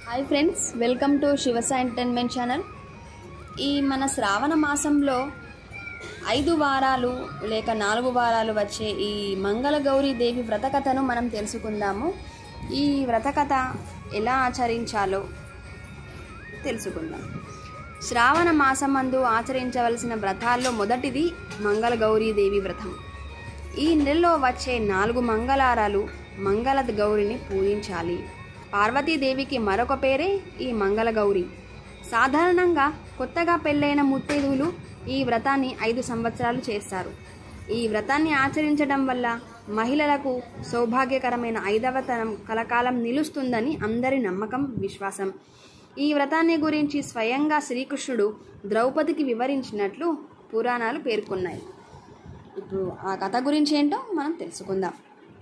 hi friends welcome to శివస entertainment channel ఈ మన శ్రావణ మాసంలో ఐదు వారాలు లేక నాలుగు వారాలు వచ్చే ఈ మంగళగౌరి దేవి వ్రతకథను మనం తెలుసుకుందాము ఈ వ్రతకథ ఎలా ఆచరించాలో తెలుసుకుందాం శ్రావణ మాసమందు ఆచరించవలసిన వ్రతాల్లో మొదటిది మంగళగౌరీ దేవి వ్రతం ఈ నెలలో వచ్చే నాలుగు మంగళారాలు మంగళ గౌరిని పూజించాలి పార్వతీదేవికి మరొక పేరే ఈ మంగళగౌరి సాధారణంగా కొత్తగా పెళ్ళైన ముత్తైదువులు ఈ వ్రతాన్ని ఐదు సంవత్సరాలు చేస్తారు ఈ వ్రతాన్ని ఆచరించడం వల్ల మహిళలకు సౌభాగ్యకరమైన ఐదవ తరం కలకాలం నిలుస్తుందని అందరి నమ్మకం విశ్వాసం ఈ వ్రతాన్ని గురించి స్వయంగా శ్రీకృష్ణుడు ద్రౌపదికి వివరించినట్లు పురాణాలు పేర్కొన్నాయి ఇప్పుడు ఆ కథ గురించి ఏంటో మనం తెలుసుకుందాం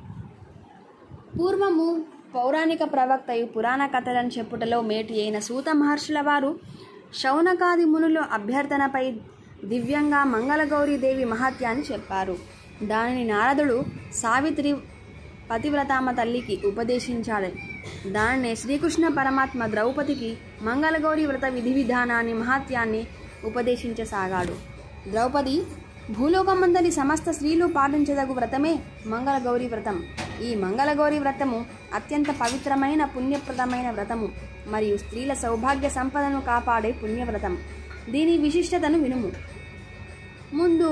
పూర్వము పౌరాణిక ప్రవక్తయు పురాణ కథలను చెప్పుటలో మేటి అయిన సూత మహర్షుల వారు శౌనకాది మునుల అభ్యర్థనపై దివ్యంగా మంగళగౌరీదేవి మహత్యాన్ని చెప్పారు దానిని నారదుడు సావిత్రి పతివ్రతామ తల్లికి ఉపదేశించాడు దానినే శ్రీకృష్ణ పరమాత్మ ద్రౌపదికి మంగళగౌరి వ్రత విధి విధానాన్ని మహత్యాన్ని ఉపదేశించసాగాడు ద్రౌపది భూలోకమందరి సమస్త స్త్రీలు పాటించదగు వ్రతమే మంగళగౌరి వ్రతం ఈ మంగళగౌరి వ్రతము అత్యంత పవిత్రమైన పుణ్యప్రదమైన వ్రతము మరియు స్త్రీల సౌభాగ్య సంపదను కాపాడే పుణ్యవ్రతం దీని విశిష్టతను వినుము ముందు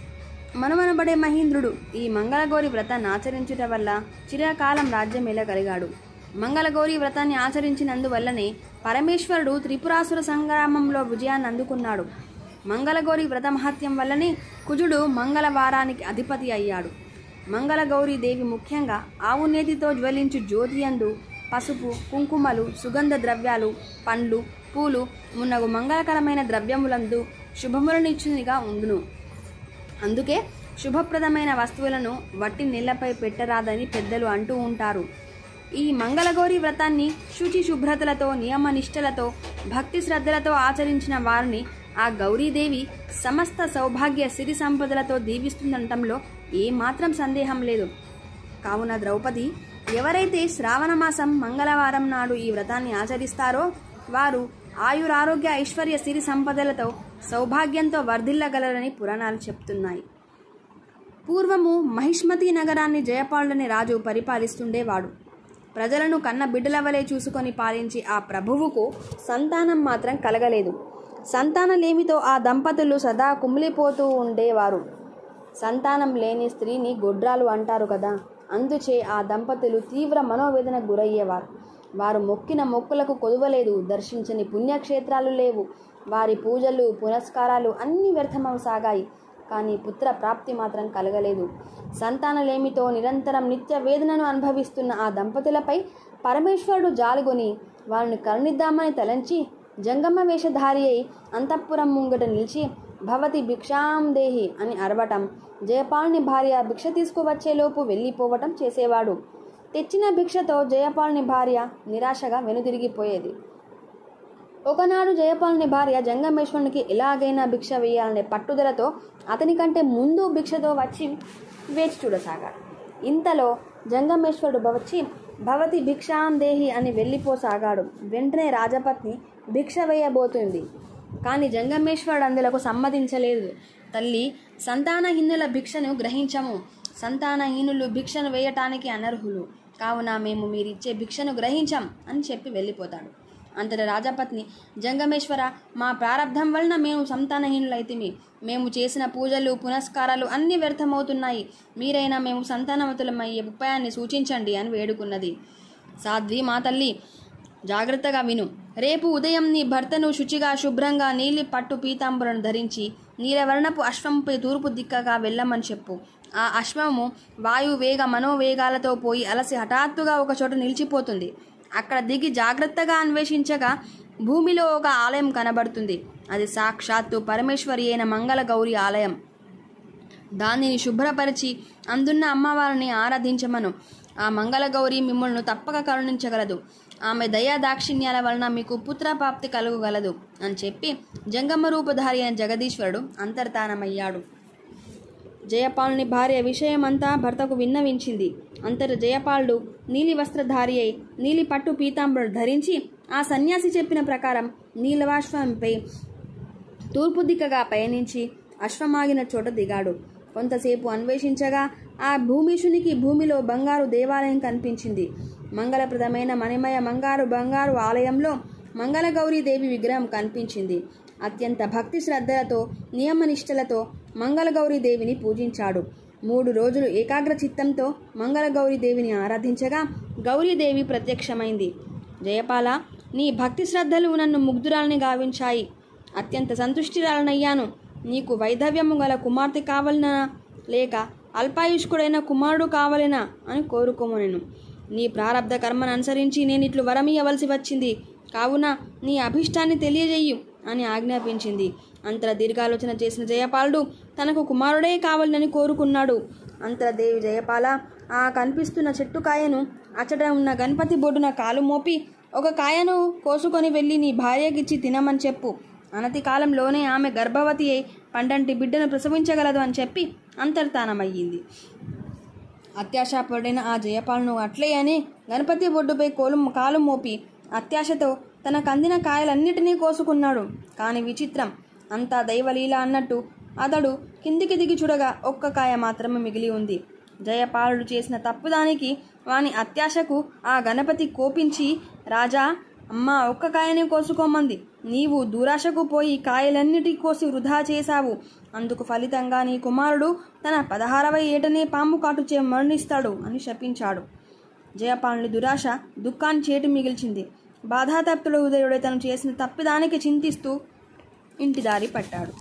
మనమనబడే మహేంద్రుడు ఈ మంగళగౌరి వ్రతాన్ని ఆచరించుట వల్ల చిరకాలం రాజ్యం ఎలగలిగాడు మంగళగౌరి వ్రతాన్ని ఆచరించినందువల్లనే పరమేశ్వరుడు త్రిపురాసుర సంగ్రామంలో విజయాన్ని అందుకున్నాడు మంగళగౌరి వ్రత మహత్యం వల్లనే కుజుడు మంగళవారానికి అధిపతి అయ్యాడు మంగళగౌరి దేవి ముఖ్యంగా ఆవు నేతితో జ్వలించు జ్యోతియందు పసుపు కుంకుమలు సుగంధ ద్రవ్యాలు పండ్లు పూలు మున్నగు మంగళకరమైన ద్రవ్యములందు శుభములనిచ్చునిగా ఉండును అందుకే శుభప్రదమైన వస్తువులను వట్టి నీళ్లపై పెట్టరాదని పెద్దలు అంటూ ఉంటారు ఈ మంగళగౌరి వ్రతాన్ని శుచి శుభ్రతలతో నియమ నిష్టలతో భక్తి శ్రద్ధలతో ఆచరించిన వారిని ఆ గౌరీదేవి సమస్త సౌభాగ్య సిరి సంపదలతో దీవిస్తుండటంలో ఏమాత్రం సందేహం లేదు కావున ద్రౌపది ఎవరైతే శ్రావణ మాసం మంగళవారం నాడు ఈ వ్రతాన్ని ఆచరిస్తారో వారు ఆయురారోగ్య ఐశ్వర్య సిరి సంపదలతో సౌభాగ్యంతో వర్ధిల్లగలరని పురాణాలు చెప్తున్నాయి పూర్వము మహిష్మతి నగరాన్ని జయపాలుడని రాజు పరిపాలిస్తుండేవాడు ప్రజలను కన్న బిడ్డల వలె చూసుకొని పాలించి ఆ ప్రభువుకు సంతానం మాత్రం కలగలేదు సంతానలేమితో ఆ దంపతులు సదా కుమిలిపోతూ ఉండేవారు సంతానం లేని స్త్రీని గొడ్రాలు అంటారు కదా అందుచే ఆ దంపతులు తీవ్ర మనోవేదనకు గురయ్యేవారు వారు మొక్కిన మొక్కులకు కొదువలేదు దర్శించని పుణ్యక్షేత్రాలు లేవు వారి పూజలు పునస్కారాలు అన్ని వ్యర్థమవసాగాయి కానీ పుత్ర ప్రాప్తి మాత్రం కలగలేదు సంతానలేమితో నిరంతరం నిత్య వేదనను అనుభవిస్తున్న ఆ దంపతులపై పరమేశ్వరుడు జాలుగొని వారిని కరుణిద్దామని తలంచి జంగమ వేషధారి అయి అంతఃపురం ముంగట నిలిచి భవతి భిక్షాం దేహి అని అరవటం జయపాలుని భార్య భిక్ష తీసుకువచ్చేలోపు వెళ్ళిపోవటం చేసేవాడు తెచ్చిన భిక్షతో జయపాలుని భార్య నిరాశగా వెనుదిరిగిపోయేది ఒకనాడు జయపాలుని భార్య జంగమేశ్వరునికి ఎలాగైనా భిక్ష వేయాలనే పట్టుదలతో అతని కంటే ముందు భిక్షతో వచ్చి వేచి చూడసాగాడు ఇంతలో జంగమేశ్వరుడు వచ్చి భవతి భిక్షాం దేహి అని వెళ్ళిపోసాగాడు వెంటనే రాజపత్ని భిక్ష వేయబోతుంది కానీ జంగమేశ్వరుడు అందులకు సమ్మతించలేదు తల్లి సంతానహీనుల భిక్షను గ్రహించము సంతానహీనులు భిక్షను వేయటానికి అనర్హులు కావున మేము మీరిచ్చే భిక్షను గ్రహించం అని చెప్పి వెళ్ళిపోతాడు అంతట రాజపత్ని జంగమేశ్వర మా ప్రారంధం వలన మేము సంతానహీనులైతిమి మేము చేసిన పూజలు పునస్కారాలు అన్ని వ్యర్థమవుతున్నాయి మీరైనా మేము సంతానవతులమయ్యే ఉపాయాన్ని సూచించండి అని వేడుకున్నది సాధ్వి మా తల్లి జాగ్రత్తగా విను రేపు ఉదయం నీ భర్తను శుచిగా శుభ్రంగా నీలి పట్టు పీతాంబులను ధరించి నీలవర్ణపు అశ్వంపై తూర్పు దిక్కగా వెళ్ళమని చెప్పు ఆ అశ్వము వాయు వేగ మనోవేగాలతో పోయి అలసి హఠాత్తుగా ఒక చోట నిలిచిపోతుంది అక్కడ దిగి జాగ్రత్తగా అన్వేషించగా భూమిలో ఒక ఆలయం కనబడుతుంది అది సాక్షాత్తు పరమేశ్వరి అయిన మంగళ గౌరి ఆలయం దానిని శుభ్రపరిచి అందున్న అమ్మవారిని ఆరాధించమను ఆ మంగళగౌరి మిమ్మల్ని తప్పక కరుణించగలదు ఆమె దయా దాక్షిణ్యాల వలన మీకు పుత్రప్రాప్తి కలుగగలదు అని చెప్పి జంగమ రూపధారి అయిన జగదీశ్వరుడు అంతర్ధానమయ్యాడు జయపాలుని భార్య విషయమంతా భర్తకు విన్నవించింది అంతట జయపాలుడు నీలి వస్త్రధారి అయి నీలి పట్టు పీతాంబరుడు ధరించి ఆ సన్యాసి చెప్పిన ప్రకారం నీలవాశ్వంపై తూర్పు దిక్కగా పయనించి అశ్వమాగిన చోట దిగాడు కొంతసేపు అన్వేషించగా ఆ భూమిషునికి భూమిలో బంగారు దేవాలయం కనిపించింది మంగళప్రదమైన మణిమయ మంగారు బంగారు ఆలయంలో మంగళగౌరీదేవి విగ్రహం కనిపించింది అత్యంత భక్తి శ్రద్ధలతో నియమనిష్టలతో మంగళగౌరీదేవిని పూజించాడు మూడు రోజులు ఏకాగ్ర చిత్తంతో మంగళగౌరీదేవిని ఆరాధించగా గౌరీదేవి ప్రత్యక్షమైంది జయపాల నీ భక్తి శ్రద్ధలు నన్ను ముగ్ధురాలని గావించాయి అత్యంత సంతుష్టిరాలనయ్యాను నీకు వైధవ్యము గల కుమార్తె కావలనా లేక అల్పాయుష్కుడైన కుమారుడు కావలెనా అని కోరుకోమనెను నీ ప్రారబ్ధ కర్మను అనుసరించి నేను ఇట్లు వరమియ్యవలసి వచ్చింది కావున నీ అభిష్టాన్ని తెలియజేయు అని ఆజ్ఞాపించింది అంతర దీర్ఘాలోచన చేసిన జయపాలుడు తనకు కుమారుడే కావాలని కోరుకున్నాడు అంతర దేవి జయపాల ఆ కనిపిస్తున్న చెట్టు కాయను అచ్చట ఉన్న గణపతి బొడ్డున కాలు మోపి ఒక కాయను కోసుకొని వెళ్ళి నీ భార్యకిచ్చి తినమని చెప్పు అనతి కాలంలోనే ఆమె గర్భవతి అయి పండంటి బిడ్డను ప్రసవించగలదు అని చెప్పి అంతర్ధానమయ్యింది అత్యాశపడిన ఆ జయపాలను అట్లే అని గణపతి బొడ్డుపై కోలు కాలు మోపి అత్యాశతో తనకు అందిన కాయలన్నిటినీ కోసుకున్నాడు కాని విచిత్రం అంతా దైవలీల అన్నట్టు అతడు కిందికి దిగి చూడగా ఒక్క కాయ మాత్రమే మిగిలి ఉంది జయపాలుడు చేసిన తప్పుదానికి వాని అత్యాశకు ఆ గణపతి కోపించి రాజా అమ్మ ఒక్క కాయనే కోసుకోమంది నీవు దురాశకు పోయి కాయలన్నిటి కోసి వృధా చేశావు అందుకు ఫలితంగా నీ కుమారుడు తన పదహారవ ఏటనే పాము కాటుచే మరణిస్తాడు అని శపించాడు జయపాలుని దురాశ దుఃఖాన్ని చేటు మిగిల్చింది బాధాతప్తుల ఉదయుడే తను చేసిన తప్పిదానికి చింతిస్తూ ఇంటి దారి పట్టాడు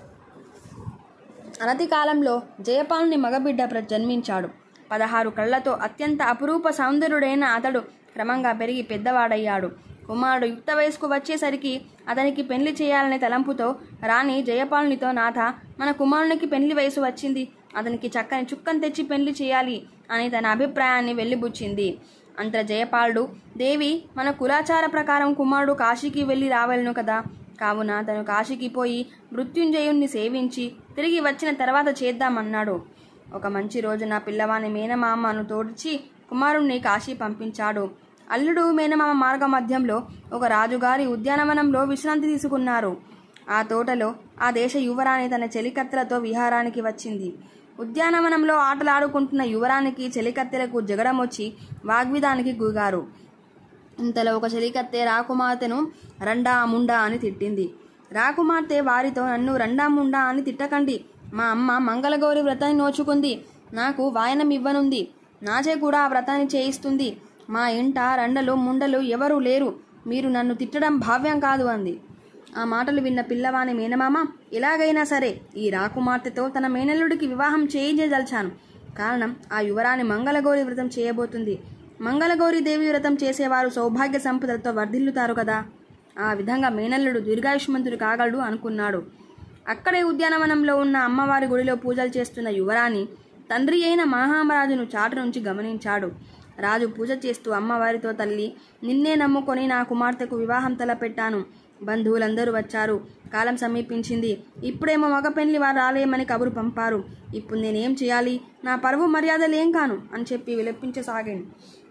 అనతి కాలంలో జయపాలుని మగబిడ్డ ప్ర- జన్మించాడు పదహారు కళ్ళతో అత్యంత అపురూప సౌందర్యుడైన అతడు క్రమంగా పెరిగి పెద్దవాడయ్యాడు కుమారుడు యుక్త వయసుకు వచ్చేసరికి అతనికి పెళ్లి చేయాలనే తలంపుతో రాణి జయపాలునితో నాథ మన కుమారునికి పెళ్లి వయసు వచ్చింది అతనికి చక్కని చుక్కను తెచ్చి పెళ్లి చేయాలి అని తన అభిప్రాయాన్ని వెళ్ళిబుచ్చింది అంతర జయపాలుడు దేవి మన కులాచార ప్రకారం కుమారుడు కాశీకి వెళ్ళి రావాలను కదా కావున తను కాశీకి పోయి మృత్యుంజయుణ్ణి సేవించి తిరిగి వచ్చిన తర్వాత చేద్దామన్నాడు ఒక మంచి రోజున పిల్లవాని మేనమామను తోడ్చి కుమారుణ్ణి కాశీ పంపించాడు అల్లుడు మేనమామ మార్గ మధ్యంలో ఒక రాజుగారి ఉద్యానవనంలో విశ్రాంతి తీసుకున్నారు ఆ తోటలో ఆ దేశ యువరాణి తన చెలికత్తెలతో విహారానికి వచ్చింది ఉద్యానవనంలో ఆటలాడుకుంటున్న యువరానికి చెలికత్తెలకు జగడం వచ్చి వాగ్విదానికి గూగారు ఇంతలో ఒక చెలికత్తె రాకుమార్తెను రండా ముండా అని తిట్టింది రాకుమార్తె వారితో నన్ను రండా ముండా అని తిట్టకండి మా అమ్మ మంగళగౌరి వ్రతాన్ని నోచుకుంది నాకు వాయనం ఇవ్వనుంది నాచే కూడా ఆ వ్రతాన్ని చేయిస్తుంది మా ఇంట రండలు ముండలు ఎవరూ లేరు మీరు నన్ను తిట్టడం భావ్యం కాదు అంది ఆ మాటలు విన్న పిల్లవాని మేనమామ ఎలాగైనా సరే ఈ రాకుమార్తెతో తన మేనల్లుడికి వివాహం చేయించదలిచాను కారణం ఆ యువరాణి మంగళగౌరి వ్రతం చేయబోతుంది మంగళగౌరి దేవి వ్రతం చేసేవారు సౌభాగ్య సంపదలతో వర్ధిల్లుతారు కదా ఆ విధంగా మేనల్లుడు దీర్ఘాయుష్మంతుడు కాగలడు అనుకున్నాడు అక్కడే ఉద్యానవనంలో ఉన్న అమ్మవారి గుడిలో పూజలు చేస్తున్న యువరాణి తండ్రి అయిన మహామరాజును చాటు నుంచి గమనించాడు రాజు పూజ చేస్తూ అమ్మవారితో తల్లి నిన్నే నమ్ముకొని నా కుమార్తెకు వివాహం తలపెట్టాను బంధువులందరూ వచ్చారు కాలం సమీపించింది ఇప్పుడేమో మగ పెళ్లి వారు రాలేమని కబురు పంపారు ఇప్పుడు నేనేం చేయాలి నా పరువు మర్యాదలేం కాను అని చెప్పి విలపించసాగాను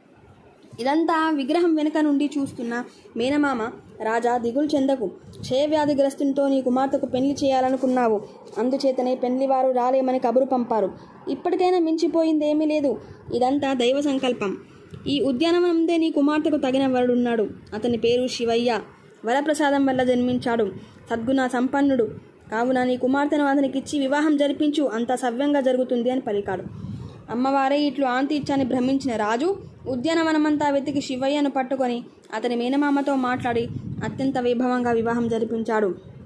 ఇదంతా విగ్రహం వెనుక నుండి చూస్తున్న మేనమామ రాజా దిగులు చెందకు క్షయవ్యాధిగ్రస్తునితో నీ కుమార్తెకు పెళ్లి చేయాలనుకున్నావు అందుచేతనే పెళ్లివారు రాలేమని కబురు పంపారు ఇప్పటికైనా మించిపోయింది ఏమీ లేదు ఇదంతా దైవ సంకల్పం ఈ ఉద్యానవనందే నీ కుమార్తెకు తగిన వరుడున్నాడు అతని పేరు శివయ్య వరప్రసాదం వల్ల జన్మించాడు సద్గుణ సంపన్నుడు కావున నీ కుమార్తెను అతనికిచ్చి వివాహం జరిపించు అంత సవ్యంగా జరుగుతుంది అని పలికాడు అమ్మవారే ఇట్లు ఆంతి ఇచ్చాని భ్రమించిన రాజు ఉద్యానవనమంతా వెతికి శివయ్యను పట్టుకొని అతని మేనమామతో మాట్లాడి అత్యంత వైభవంగా వివాహం జరిపించాడు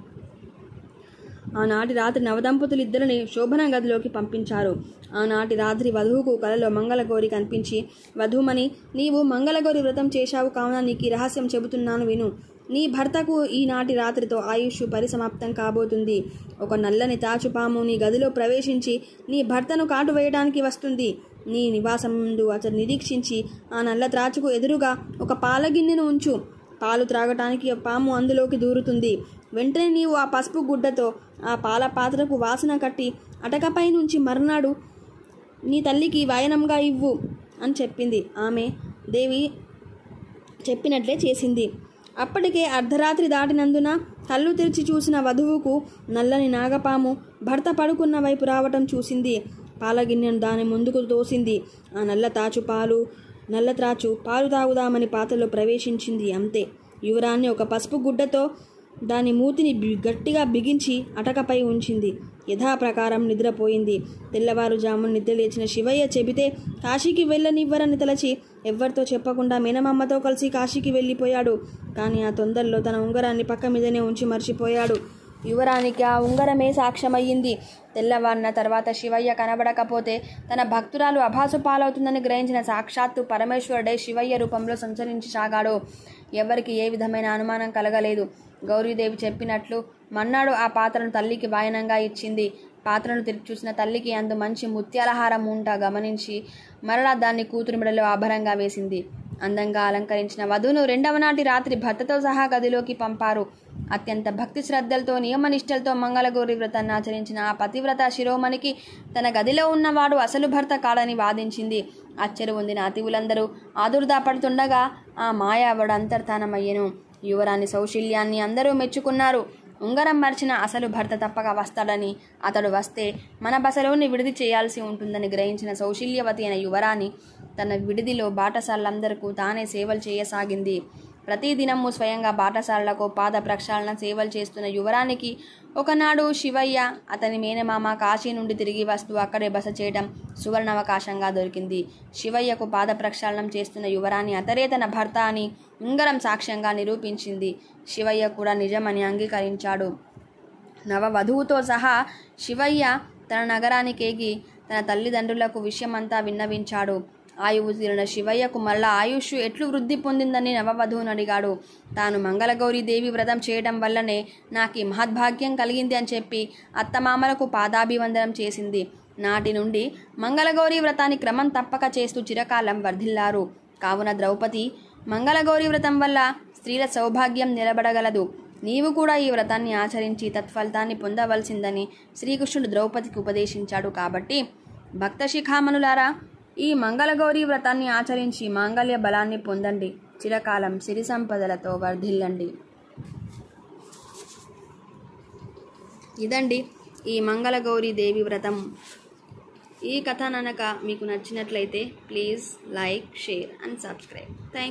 ఆనాటి రాత్రి నవదంపతులు ఇద్దరిని శోభన గదిలోకి పంపించారు ఆనాటి రాత్రి వధువుకు కలలో మంగళగౌరి కనిపించి వధూమని నీవు మంగళగౌరి వ్రతం చేశావు కావున నీకు ఈ రహస్యం చెబుతున్నాను విను నీ భర్తకు ఈనాటి రాత్రితో ఆయుష్ పరిసమాప్తం కాబోతుంది ఒక నల్లని తాచుపాము నీ గదిలో ప్రవేశించి నీ భర్తను కాటు వేయడానికి వస్తుంది నీ నివాసం ముందు అతను నిరీక్షించి ఆ నల్ల త్రాచుకు ఎదురుగా ఒక పాల గిన్నెను ఉంచు పాలు త్రాగటానికి ఆ పాము అందులోకి దూరుతుంది వెంటనే నీవు ఆ పసుపు గుడ్డతో ఆ పాల పాత్రకు వాసన కట్టి అటకపై నుంచి మర్నాడు నీ తల్లికి వాయనంగా ఇవ్వు అని చెప్పింది ఆమె దేవి చెప్పినట్లే చేసింది అప్పటికే అర్ధరాత్రి దాటినందున కళ్ళు తెరిచి చూసిన వధువుకు నల్లని నాగపాము భర్త పడుకున్న వైపు రావటం చూసింది పాలగిన్నెను దాని ముందుకు తోసింది ఆ నల్ల తాచు పాలు నల్ల త్రాచు పాలు తాగుదామని పాత్రలో ప్రవేశించింది అంతే యువరాన్ని ఒక పసుపు గుడ్డతో దాని మూతిని బి- గట్టిగా బిగించి అటకపై ఉంచింది యథాప్రకారం నిద్రపోయింది తెల్లవారుజామున నిద్ర లేచిన శివయ్య చెబితే కాశీకి వెళ్ళనివ్వరని తలచి ఎవ్వరితో చెప్పకుండా మేనమామతో కలిసి కాశీకి వెళ్ళిపోయాడు కానీ ఆ తొందరలో తన ఉంగరాన్ని పక్క మీదనే ఉంచి మర్చిపోయాడు యువరానికి ఆ ఉంగరమే సాక్ష్యమయ్యింది తెల్లవారిన తర్వాత శివయ్య కనబడకపోతే తన భక్తురాలు అభాసు పాలవుతుందని గ్రహించిన సాక్షాత్తు పరమేశ్వరుడే శివయ్య రూపంలో సంచరించి సాగాడు ఎవరికి ఏ విధమైన అనుమానం కలగలేదు గౌరీదేవి చెప్పినట్లు మన్నాడు ఆ పాత్రను తల్లికి వాయనంగా ఇచ్చింది పాత్రను తిరిగి చూసిన తల్లికి అందు మంచి ముత్యాలహారం ఉంట గమనించి మరలా దాన్ని కూతురు మెడలో ఆభరంగా వేసింది అందంగా అలంకరించిన వధువును రెండవ నాటి రాత్రి భర్తతో సహా గదిలోకి పంపారు అత్యంత భక్తి శ్రద్ధలతో నియమనిష్టలతో మంగళగౌరి వ్రతాన్ని ఆచరించిన ఆ పతివ్రత శిరోమణికి తన గదిలో ఉన్నవాడు అసలు భర్త కాడని వాదించింది అచ్చరు పొందిన అతివులందరూ ఆదుర్దా పడుతుండగా ఆ మాయావుడు అంతర్ధానమయ్యెను యువరాణి సౌశల్యాన్ని అందరూ మెచ్చుకున్నారు ఉంగరం మర్చిన అసలు భర్త తప్పక వస్తాడని అతడు వస్తే మన బసలోని విడిది చేయాల్సి ఉంటుందని గ్రహించిన సౌశల్యవతి అయిన యువరాణి తన విడిదిలో బాటసార్లందరికీ తానే సేవలు చేయసాగింది ప్రతిదినము స్వయంగా బాటసారులకు పాద ప్రక్షాళన సేవలు చేస్తున్న యువరానికి ఒకనాడు శివయ్య అతని మేనమామ కాశీ నుండి తిరిగి వస్తూ అక్కడే బస చేయడం సువర్ణావకాశంగా దొరికింది శివయ్యకు పాద ప్రక్షాళనం చేస్తున్న యువరాణి అతడే తన భర్త అని ఉంగరం సాక్ష్యంగా నిరూపించింది శివయ్య కూడా నిజమని అంగీకరించాడు నవవధువుతో సహా శివయ్య తన నగరానికేగి తన తల్లిదండ్రులకు విషయమంతా విన్నవించాడు ఆయువు తీరిన శివయ్యకు మళ్ళా ఆయుష్ ఎట్లు వృద్ధి పొందిందని నవవధువును అడిగాడు తాను మంగళగౌరి దేవి వ్రతం చేయడం వల్లనే నాకు ఈ మహద్భాగ్యం కలిగింది అని చెప్పి అత్తమామలకు పాదాభివందనం చేసింది నాటి నుండి మంగళగౌరి వ్రతాన్ని క్రమం తప్పక చేస్తూ చిరకాలం వర్ధిల్లారు కావున ద్రౌపది మంగళగౌరి వ్రతం వల్ల స్త్రీల సౌభాగ్యం నిలబడగలదు నీవు కూడా ఈ వ్రతాన్ని ఆచరించి తత్ఫలితాన్ని పొందవలసిందని శ్రీకృష్ణుడు ద్రౌపదికి ఉపదేశించాడు కాబట్టి భక్త శిఖామణులారా ఈ మంగళగౌరి వ్రతాన్ని ఆచరించి మాంగళ్య బలాన్ని పొందండి చిరకాలం సిరి సంపదలతో వర్ధిల్లండి ఇదండి ఈ మంగళగౌరి దేవి వ్రతం ఈ కథ ననక మీకు నచ్చినట్లయితే please like share and subscribe thank